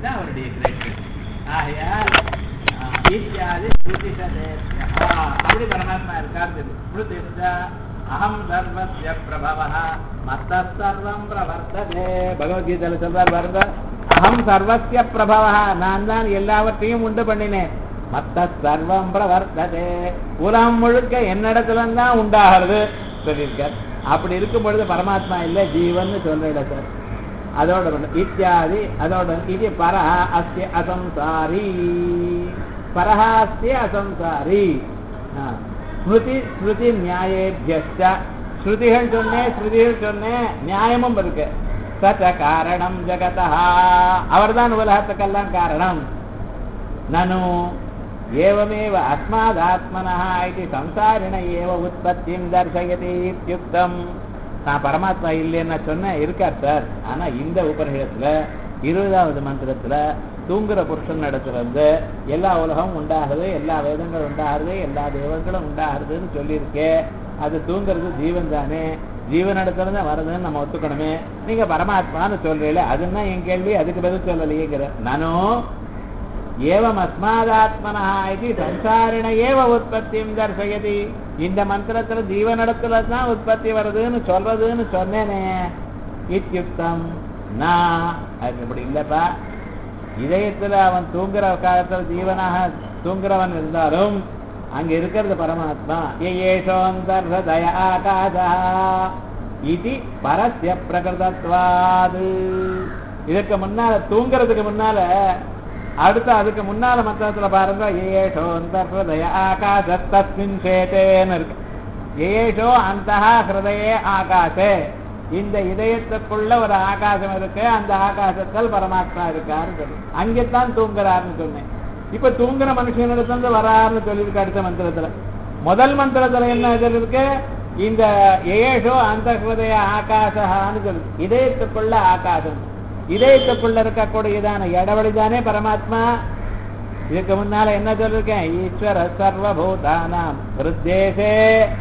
அதுதான் அவருடைய கிரேட் ஆகையால் ஆஹ், இத்தியாதி ஸ்ருதிஷதே அப்படி பரமாத்மா இருக்கார் ஸ்மிருதிஷ்ட அகம் சர்வஸ்ய பிரபவः மத்த சர்வம் பிரவர்த்ததே பகவத்கீதையில சொல்றார் பாருங்க அகம் சர்வஸ்ய பிரபவः நான் தான் எல்லாவற்றையும் உண்டு பண்ணினேன் மத்த சர்வம் பிரவர்த்ததே உலகம் முழுக்க என்னிடத்துல தான் உண்டாகிறது சொல்லியிருக்கார் அப்படி இருக்கும் பொழுது பரமாத்மா இல்ல ஜீவன் சொல்லிட சார் அதோட ஒண்ணு. இத்தியாதி அதோட இது பரஹ அஸ்ய அசம்சாரி பரஹ அஸ்ய அசம்சாரி ஆ. ஸ்மிருதி ஸ்மிருதி நியாயேபியஸ்ட ஸ்ருதிகள் சொன்னேன் ஸ்ருதிகள் சொன்னேன் நியாயமும் இருக்கு சச்ச காரணம் ஜகதா அவர்தான் உலகத்துக்கெல்லாம் காரணம் நனு ஏவமேவ அஸ்மாதாத்மனः இது சம்சாரிண ஏவ உற்பத்தியும் தர்சயதி இத்யுக்தம் நான் பரமாத்மா இல்லைன்னு சொன்னேன் இருக்கார் சார் ஆனா இந்த உபநிஷத்துல இருபதாவது மந்திரத்துல தூங்குற புருஷன் இடத்துல இருந்து எல்லா உலகமும் உண்டாகுது எல்லா வேதங்களும் உண்டாகுது எல்லா தேவர்களும் உண்டாகுதுன்னு சொல்லியிருக்கே அது தூங்குறது ஜீவன் தானே ஜீவன் இடத்துல இருந்து வருதுன்னு நம்ம ஒத்துக்கணுமே நீங்க பரமாத்மான்னு சொல்றீங்களே அதுன்னா என் கேள்வி அதுக்கு பதில் சொல்லலையேங்கிற நானும் ஏவம் அஸ்மாதாத்மனா இது சம்சாரிண ஏவ உற்பத்தியும் தர்சயதி இந்த மந்திரத்துல ஜீவனிடத்துல தான் உற்பத்தி வருதுன்னு சொல்றதுன்னு சொன்னேனே இத்தியுக்தம் நான் அது இப்படி இல்லப்பா இதயத்துல அவன் தூங்குற காலத்துல ஜீவனாக தூங்குறவன் இருந்தாலும் அங்க இருக்கிறது பரமாத்மா ஏஷோந்தர்ஹதய ஆகாசா இது பரஸ்ய பிரகிருதத்வாது இதுக்கு முன்னால தூங்குறதுக்கு முன்னால அடுத்த அதுக்கு முன்னால மந்திரத்துல பாருங்க ஏஷோ அந்த ஹிருதய ஆகாச தஸ்மின் சேதேன்னு இருக்கு ஏஷோ அந்த ஹிருதயே ஆகாசே இந்த இதயத்துக்குள்ள ஒரு ஆகாசம் இருக்கு அந்த ஆகாசத்தில் பரமாத்மா இருக்காருன்னு சொல்லி அங்கேத்தான் தூங்குறாருன்னு சொன்னேன் இப்ப தூங்குற மனுஷனிடத்துல வராருன்னு சொல்லியிருக்கு அடுத்த மந்திரத்துல முதல் மந்திரத்துல என்ன இது இருக்கு இந்த ஏஷோ அந்த ஹிருதய ஆகாசான்னு சொல்லு இதயத்துக்குள்ள ஆகாசம் இதயத்துக்குள்ள இருக்கக்கூடியதான இடவழி தானே பரமாத்மா இதுக்கு முன்னால என்ன சொல்லிருக்கேன் ஈஸ்வர சர்வபூதானாம் ஹிருத்தேசே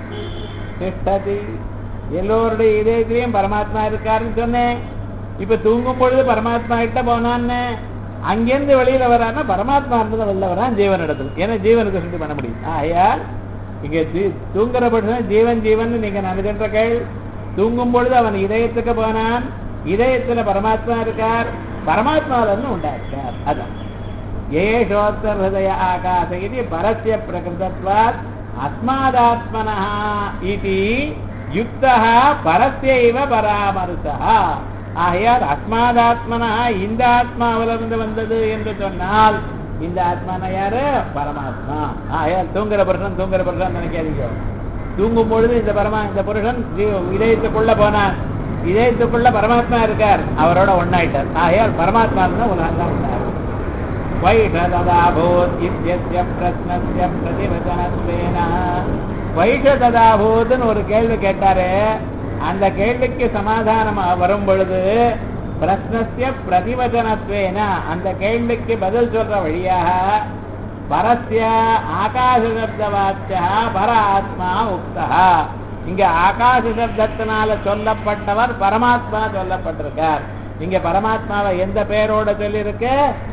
திஷ்டதி எல்லோருடைய இதயத்திலையும் பரமாத்மா இருக்காருன்னு சொன்னேன் இப்ப தூங்கும் பொழுது பரமாத்மா கிட்ட போனான்னு அங்கிருந்து வெளியில வரான்னா பரமாத்மா இருந்தது வெளில வரான் ஜீவன் இடத்துல ஏன்னா ஜீவனுக்கு சுட்டி பண்ண முடியும் ஆகையால் இங்க ஜீ- தூங்குற பட்சம் ஜீவன் ஜீவன் நீங்க நினைக்கின்ற கேள் தூங்கும் பொழுது அவன் இதயத்துக்கு போனான் இதயத்துல பரமாத்மா இருக்கார் பரமாத்மாவில இருந்து உண்டாயிருக்கார் அதான் ஏஷோத்தர் ஹிருதய ஆகாச இது பரஸ்ய பிரகிருதத்வாத் அஸ்மாதாத்மனः இதி யுக்தः பரஸ்யைவ பராமருசः ஆகையால் அஸ்மாதாத்மனா இந்த ஆத்மாவிலிருந்து வந்தது என்று சொன்னால் இந்த ஆத்மான யாரு பரமாத்மா ஆகையால் தூங்குற புருஷன் தூங்குற புருஷன் நினைக்காதீங்க தூங்கும் பொழுது இந்த பரமா இந்த புருஷன் ஜீவ- இதயத்துக்குள்ள போனான் இதயத்துக்குள்ள பரமாத்மா இருக்கார் அவரோட ஒன்னாயிட்டார் ஆகையால் பரமாத்மா தான் உலகம் தான் உண்டாரு வைஷததாபூத் இத்தியஸ்ய பிரஸ்னஸ்ய பிரதிவச்சனத்வேன வைஷததாபூத்னு ஒரு கேள்வி கேட்டாரு அந்த கேள்விக்கு சமாதானம் வரும் பொழுது பிரஸ்னஸ்ய பிரதிவச்சனத்வேன அந்த கேள்விக்கு பதில் சொல்ற வழியாக பரஸ்ய ஆகாச சப்தவாச்சியா பர ஆத்மா உக்தா இங்க ஆகாச சப்தத்தினால சொல்லப்பட்டவர் பரமாத்மா சொல்லப்பட்டிருக்கார் இங்க பரமாத்மாவை எந்த பெயரோட சொல்லியிருக்கு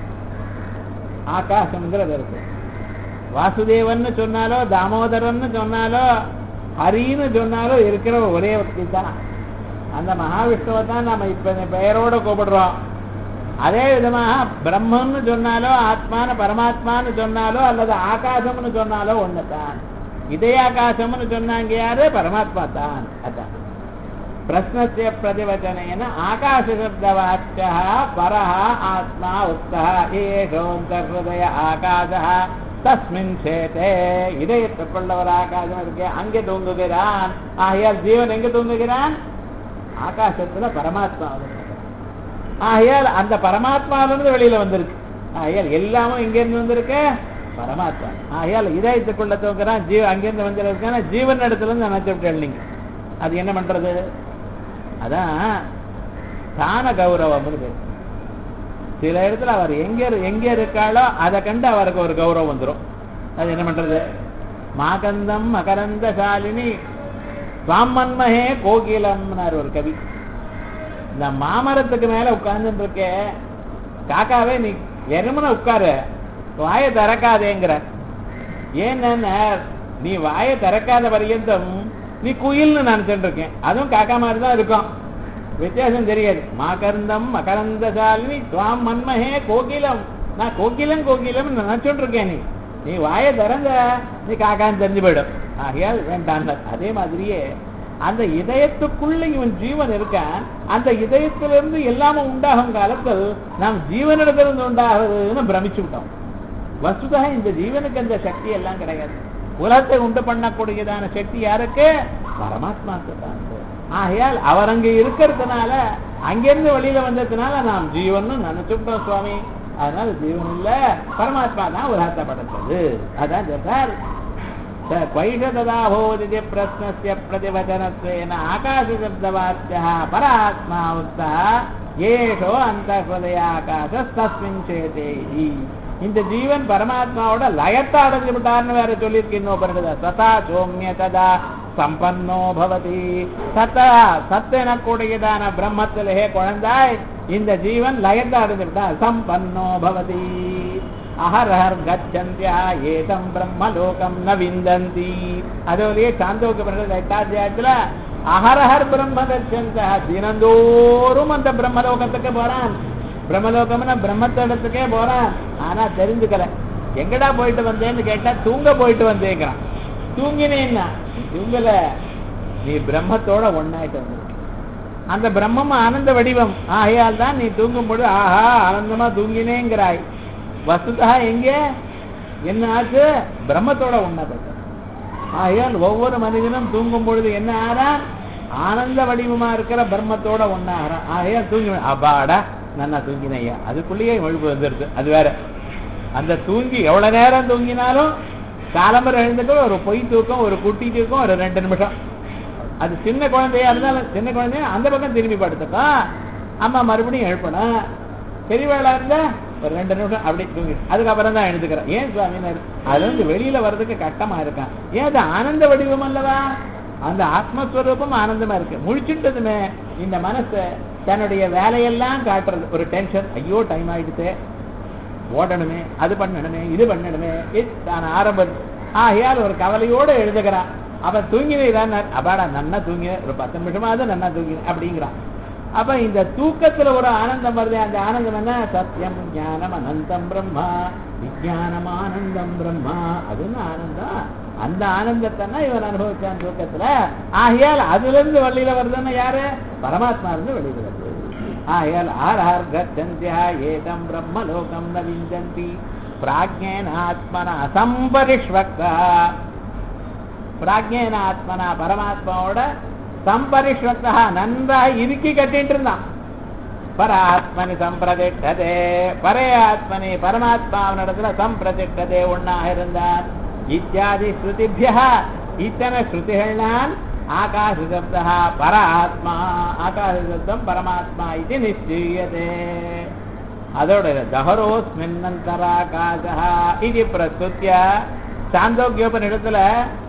ஆகாசம்ங்கிறது இருக்கு வாசுதேவன்னு சொன்னாலோ தாமோதரன்னு சொன்னாலோ ஹரின்னு சொன்னாலோ இருக்கிற ஒரே வக்தி தான் அந்த மகாவிஷ்ணுவை தான் நம்ம இப்ப இந்த பெயரோட கூப்பிடுறோம் அதே விதமாக பிரம்மன்னு சொன்னாலோ ஆத்மான பரமாத்மான்னு சொன்னாலோ அல்லது ஆகாசம்னு சொன்னாலோ ஒண்ணுதான் இதே ஆகாசம்னு சொன்னாங்க யாரு பரமாத்மா தான் அதான் பிரஸ்னஸ்ய பிரதிவச்சனேன ஆகாசசப்தவாச்சிய பரः ஆத்மா உக்தः ஏஷோந்தர்ஹய ஆகாசः தஸ்மின் சேதே இதயத்துக்குள்ள ஒரு ஆகாசம் இருக்கு அங்கே தூங்குகிறான் ஆகையால் ஜீவன் எங்க தூங்குகிறான் ஆகாசத்துல பரமாத்மா ஆகையால் அந்த பரமாத்மாவிலிருந்து வெளியில வந்திருக்கு ஆகையால் எல்லாமும் எங்க இருந்து வந்திருக்கு பரமாத்மா ஆகையால் இதயத்துக்குள்ள தூங்குறான் ஜீவ அங்கிருந்து வந்திருக்கான ஜீவன் இடத்துல இருந்து நினைச்சு விட்டேன் நீங்க அது என்ன பண்றது அதான் தான கௌரவம்னு பேர் சில இடத்துல அவர் எங்க இரு- எங்க இருக்காளோ அதை கண்டு அவருக்கு ஒரு கௌரவம் வந்துரும் அது என்ன பண்றது மாகந்தம் மகரந்த சாலினி சுவாமன்மகே கோகிலம்னார் ஒரு கவி இந்த மாமரத்துக்கு மேல உட்கார்ந்துட்டு இருக்கே காக்காவே நீ வெறுமன உட்காரு வாயை திறக்காதேங்கிற ஏன்னா நீ வாயை திறக்காத பரியந்தம் நீ குயில்னு நினைச்சிட்டு இருக்கேன் அதுவும் காக்கா மாதிரி தான் இருக்கும் வித்தியாசம் தெரியாது மாகர்ந்தம் மகரந்தசாலினி துவாம் மன்மஹே கோகிலம் நான் கோகிலம் கோகிலம் நினைச்சுட்டு இருக்கேன் நீ நீ வாயை திறந்த நீ காக்கான்னு தெரிஞ்சு போயிடும் ஆகையால் வேண்டாம் அதே மாதிரியே அந்த இதயத்துக்குள்ள இவன் ஜீவன் இருக்கான் அந்த இதயத்திலிருந்து எல்லாமே உண்டாகும் காலத்தில் நாம் ஜீவனிடத்திலிருந்து உண்டாகுதுன்னு பிரமிச்சு விட்டோம் வசுதா இந்த ஜீவனுக்கு அந்த சக்தி எல்லாம் கிடையாது உலகத்தை உண்டு பண்ணக்கூடியதான சக்தி யாருக்கு பரமாத்மாக்கு தான் ஆகையால் அவர் அங்க இருக்கிறதுனால அங்கிருந்து வெளியில வந்ததுனால நாம் ஜீவன் நினைச்சுட்டோம் சுவாமி அதனால ஜீவன் இல்ல பரமாத்மா தான் உலகத்தை படைச்சது அதான் சொல்றார் क्वैषतदा भवति प्रश्नस्य प्रतिवचनत्वेन आकाशशब्दवाच्यः परात्मा उक्तः ஏஷோ அந்த ஆகாசஸ்தஸ்மின் சேதே இந்த ஜீவன் பரமாத்மாவோட லயத்தை அடைஞ்சு விட்டார்னு வேற சொல்லியிருக்கு இன்னும் பண்ணுறது சதா சோமிய ததா சம்பன்னோ பவதி சத்தா சத்து எனக்கூடியதான பிரம்மத்திலே குழந்தாய் இந்த ஜீவன் லயத்தை அடைஞ்சு விட்டார் சம்பன்னோ பவதி அஹரஹர் கச்சந்தியா ஏதம் பிரம்மலோகம் ந விந்தந்தி அதோலயே சாந்தோக்கு பிறகு எட்டாத்தியாயத்துல அஹரஹர் பிரம்ம கச்சந்த தினந்தோறும் அந்த பிரம்மலோகத்துக்கு போறான் பிரம்மலோகம்னா பிரம்மத்திடத்துக்கே போறான் ஆனா தெரிஞ்சுக்கல எங்கடா போயிட்டு வந்தேன்னு கேட்டா தூங்க போயிட்டு வந்தேங்கிறான் தூங்கினேன்னா தூங்கல நீ பிரம்மத்தோட ஒன்னாயிட்டு வந்து அந்த பிரம்மம் ஆனந்த வடிவம் ஆகையால் தான் நீ தூங்கும் பொழுது ஆஹா ஆனந்தமா தூங்கினேங்கிறாய் வசுதா எங்க என்ன ஆச்சு பிரம்மத்தோட உண்ணப்பட்ட ஆகையால் ஒவ்வொரு மனிதனும் தூங்கும் பொழுது என்ன ஆறான் ஆனந்த வடிவமா இருக்கிற பிரம்மத்தோட ஒன்னாகிறான் ஆகையால் தூங்கி அப்பாடா நல்லா தூங்கினையா அதுக்குள்ளேயே எழுப்பு வந்துருது அது வேற அந்த தூங்கி எவ்வளவு நேரம் தூங்கினாலும் காலம்பரம் எழுந்துட்டு ஒரு பொய் தூக்கம் ஒரு குட்டி தூக்கம் ஒரு ரெண்டு நிமிஷம் அது சின்ன குழந்தையா இருந்தாலும் சின்ன குழந்தையா அந்த பக்கம் திரும்பி படுத்துக்கும் அம்மா மறுபடியும் எழுப்பணும் பெரியவாளா இருந்தா ஒரு ரெண்டு நிமிஷம் அப்படி தூங்கி அதுக்கப்புறம் தான் எழுந்துக்கிறேன் ஏன் சுவாமினார் அதுல இருந்து வெளியில வர்றதுக்கு கட்டமா இருக்கான் ஏன் அது ஆனந்த வடிவம் அல்லவா அந்த ஆத்மஸ்வரூபம் ஆனந்தமா இருக்கு முழிச்சுட்டதுமே இந்த மனசு தன்னுடைய வேலையெல்லாம் காட்டுறது ஒரு டென்ஷன் ஐயோ டைம் ஆயிடுச்சு ஓடணுமே அது பண்ணணுமே இது பண்ணணுமே தான் ஆரம்பம் ஆகையால் ஒரு கவலையோட எழுதுகிறான் அவன் தூங்கினதான் அப்பாடா நன்னா தூங்கி ஒரு பத்து நிமிஷமாவது நன்னா தூங்கினேன் அப்படிங்கிறான் அப்ப இந்த தூக்கத்துல ஒரு ஆனந்தம் வருது அந்த ஆனந்தம் என்ன சத்தியம் ஞானம் அனந்தம் பிரம்மா விஜயானம் ஆனந்தம் பிரம்மா அதுன்னு ஆனந்தம் அந்த ஆனந்தத்தை இவன் அனுபவிச்சான் தூக்கத்துல ஆகையால் அதுல இருந்து வெளியில வருதுன்னு யாரு பரமாத்மா இருந்து வெளியில வருது ஆகையால் ஆர் கச்சந்தியா ஏதம் பிரம்ம லோகம் ந விஞ்சந்தி பிராஜ்யேன ஆத்மன அசம்பரிஷ்வக்தா பிராஜ்யேன ஆத்மனா பரமாத்மாவோட சம்பரிஷ்வக்தா நன்றாக இறுக்கி கட்டிட்டு இருந்தான் பராத்மனி சம்பிரதிட்டதே பரே ஆத்மனி பரமாத்மாவனிடத்துல சம்பிரதிட்டதே ஒன்னாக இருந்தான் இத்தியாதி ஸ்ருதிபிய இத்தனை ஸ்ருதிகள்னால் ஆகாச சப்தா பராத்மா ஆகாச சப்தம் பரமாத்மா இது நிச்சயதே அதோட தஹரோஸ்மின்னந்தராகாசா இது பிரஸ்துத்திய சாந்தோக்கியோபனிடத்துல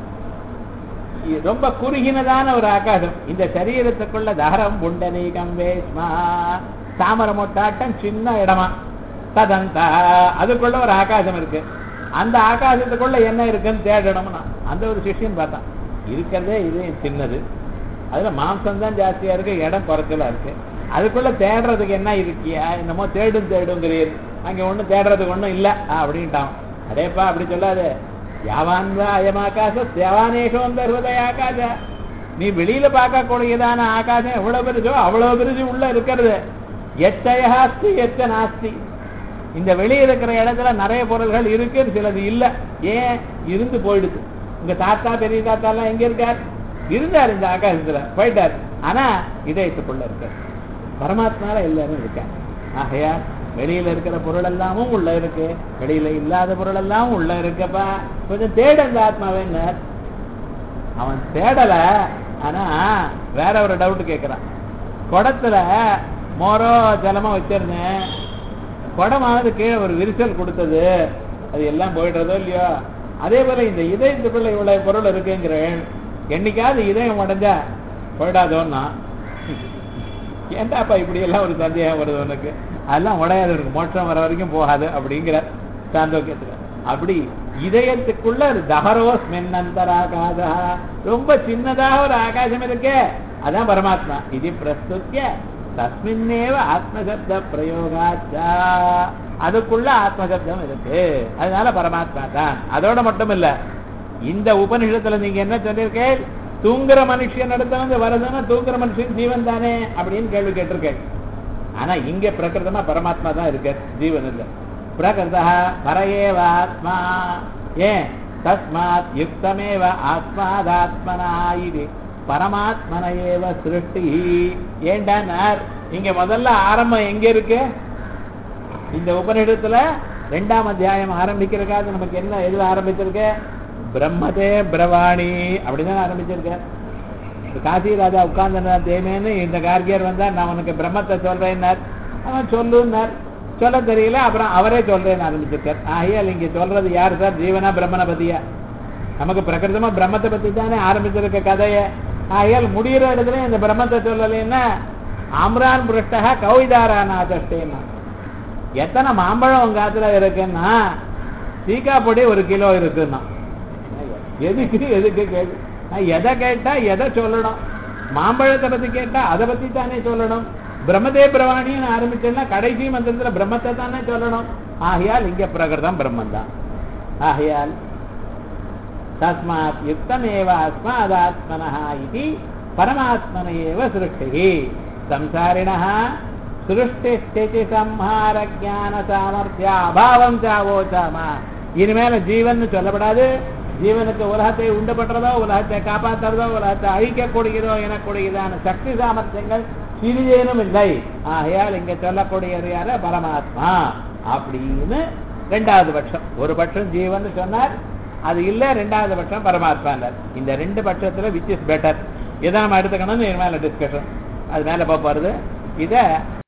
ரொம்ப குறுகினதான ஒரு ஆகாசம் இந்த சரீரத்துக்குள்ள தகரம் புண்டனீகம் வேஸ்மா தாமர மொட்டாட்டம் சின்ன இடமா ததந்தா அதுக்குள்ள ஒரு ஆகாசம் இருக்கு அந்த ஆகாசத்துக்குள்ள என்ன இருக்குன்னு தேடணும்னா அந்த ஒரு சிஷ்யன் பார்த்தான் இருக்கிறதே இது சின்னது அதுல மாம்சம் தான் ஜாஸ்தியா இருக்கு இடம் குறைச்சலா இருக்கு அதுக்குள்ள தேடுறதுக்கு என்ன இருக்கியா என்னமோ தேடும் தேடுங்கிறீர் அங்க ஒண்ணும் தேடுறதுக்கு ஒண்ணும் இல்ல அப்படின்ட்டான் அடேப்பா அப்படி சொல்லாது யாவான் அயம் ஆகாச தேவானேஷம் தருவதை ஆகாச நீ வெளியில பார்க்கக்கூடியதான ஆகாசம் எவ்வளவு பெருசோ அவ்வளவு பெருசு உள்ள இருக்கிறது எச்சயாஸ்தி எச்ச நாஸ்தி இந்த வெளியே இருக்கிற இடத்துல நிறைய பொருள்கள் இருக்கு சிலது இல்ல ஏன் இருந்து போயிடுது உங்க தாத்தா பெரிய தாத்தா எல்லாம் எங்க இருக்கார் இருந்தார் இந்த ஆகாசத்துல போயிட்டார் ஆனா இதயத்துக்குள்ள இருக்கார் பரமாத்மால எல்லாரும் இருக்கார் ஆகையா வெளியில இருக்கிற பொருள் எல்லாமும் உள்ள இருக்கு வெளியில இல்லாத பொருள் எல்லாம் உள்ள இருக்கப்பா கொஞ்சம் தேட அந்த ஆத்மாவேன்னார் அவன் தேடல ஆனா வேற ஒரு டவுட் கேட்கிறான் குடத்துல மோரோ ஜலமா வச்சிருந்தேன் குடமானது கீழே ஒரு விரிசல் கொடுத்தது அது எல்லாம் போயிடுறதோ இல்லையோ அதே போல இந்த இதயத்துக்குள்ள இவ்வளவு பொருள் இருக்குங்கிறேன் என்னைக்காவது இதயம் உடஞ்சா போயிடாதோன்னா ஏன்டாப்பா இப்படி எல்லாம் ஒரு சந்தேகம் வருது உனக்கு அதெல்லாம் உடையாது இருக்கு மோட்சம் வர வரைக்கும் போகாது அப்படிங்கிற சாந்தோக்கியத்துல அப்படி இதயத்துக்குள்ள ஒரு தஹரோஸ் மென்னந்தராகாதா ரொம்ப சின்னதாக ஒரு ஆகாசம் இருக்கே அதான் பரமாத்மா இது பிரஸ்துத்திய தஸ்மின்னேவ ஆத்மசப்த பிரயோகாச்சா அதுக்குள்ள ஆத்மசப்தம் இருக்கு அதனால பரமாத்மா தான் அதோட மட்டும் இல்ல இந்த உபனிஷத்துல நீங்க என்ன சொல்லியிருக்கேன் தூங்குற மனுஷன் அடுத்த வந்து வரதுன்னா தூங்குற மனுஷன் ஜீவன் தானே அப்படின்னு கேள்வி கேட்டிருக்கேன் ஆனா இங்க பிரகிருதமா பரமாத்மா தான் இருக்கு ஜீவன் இல்ல பிரகிருதா பரையேவ ஆத்மா ஏன் தஸ்மாத் யுக்தமேவ ஆத்மாதாத்மனா இது பரமாத்மன ஏவ சிருஷ்டி ஏண்டானார் இங்க முதல்ல ஆரம்பம் எங்க இருக்கு இந்த உபநிடத்துல ரெண்டாம் அத்தியாயம் ஆரம்பிக்கிறதுக்காக நமக்கு என்ன எதுல ஆரம்பிச்சிருக்க பிரம்மதே பிரவாணி அப்படிதான் ஆரம்பிச்சிருக்க இந்த காசி ராஜா உட்கார்ந்து தேமேன்னு இந்த கார்கியர் வந்தா நான் உனக்கு பிரம்மத்தை சொல்றேன்னார் அவன் சொல்லுன்னார் சொல்ல தெரியல அப்புறம் அவரே சொல்றேன்னு ஆரம்பிச்சிருக்கார் ஆகையால் இங்க சொல்றது யாரு சார் ஜீவனா பிரம்மனை பத்தியா நமக்கு பிரகிருதமா பிரம்மத்தை பத்தி தானே ஆரம்பிச்சிருக்க கதைய ஆகையால் முடிகிற இடத்துல இந்த பிரம்மத்தை சொல்லலைன்னா ஆம்ரான் புருஷ்டா கவிதாரானாதஷ்டேன்னா எத்தனை மாம்பழம் உங்க காத்துல இருக்குன்னா சீக்கா பொடி ஒரு கிலோ இருக்குன்னா எதுக்கு எதுக்கு கேள்வி நான் எதை கேட்டா எதை சொல்லணும் மாம்பழத்தை பத்தி கேட்டா அதை பத்தி தானே சொல்லணும் பிரம்மதே பிரவாணின்னு ஆரம்பிச்சேன்னா கடைசி மந்திரத்துல பிரம்மத்தை தானே சொல்லணும் ஆகையால் இங்க பிரகிருதம் பிரம்மன் தான் ஆகையால் தஸ்மாத் யுக்தமேவ அஸ்மாதாத்மனः इति परमात्मन एव सृष्टिः संसारिणः सृष्टिस्थिति संहार ज्ञान சாமர்த்திய அபாவம் சாவோச்சாம இனிமேல ஜீவன் சொல்லப்படாது ஜீவனுக்கு உலகத்தை உண்டு பண்றதோ உலகத்தை காப்பாத்துறதோ உலகத்தை அழிக்கக்கூடியதோ எனக்கூடியதான சக்தி சாமர்த்தியங்கள் சிறிதேனும் இல்லை ஆகையால் இங்க சொல்லக்கூடியது யார பரமாத்மா அப்படின்னு ரெண்டாவது பட்சம் ஒரு பட்சம் ஜீவன் சொன்னார் அது இல்ல ரெண்டாவது பட்சம் பரமாத்மா இந்த ரெண்டு பட்சத்துல விச் இஸ் பெட்டர் இதை நம்ம எடுத்துக்கணும்னு மேல டிஸ்கஷன் அது மேல போக போறது இத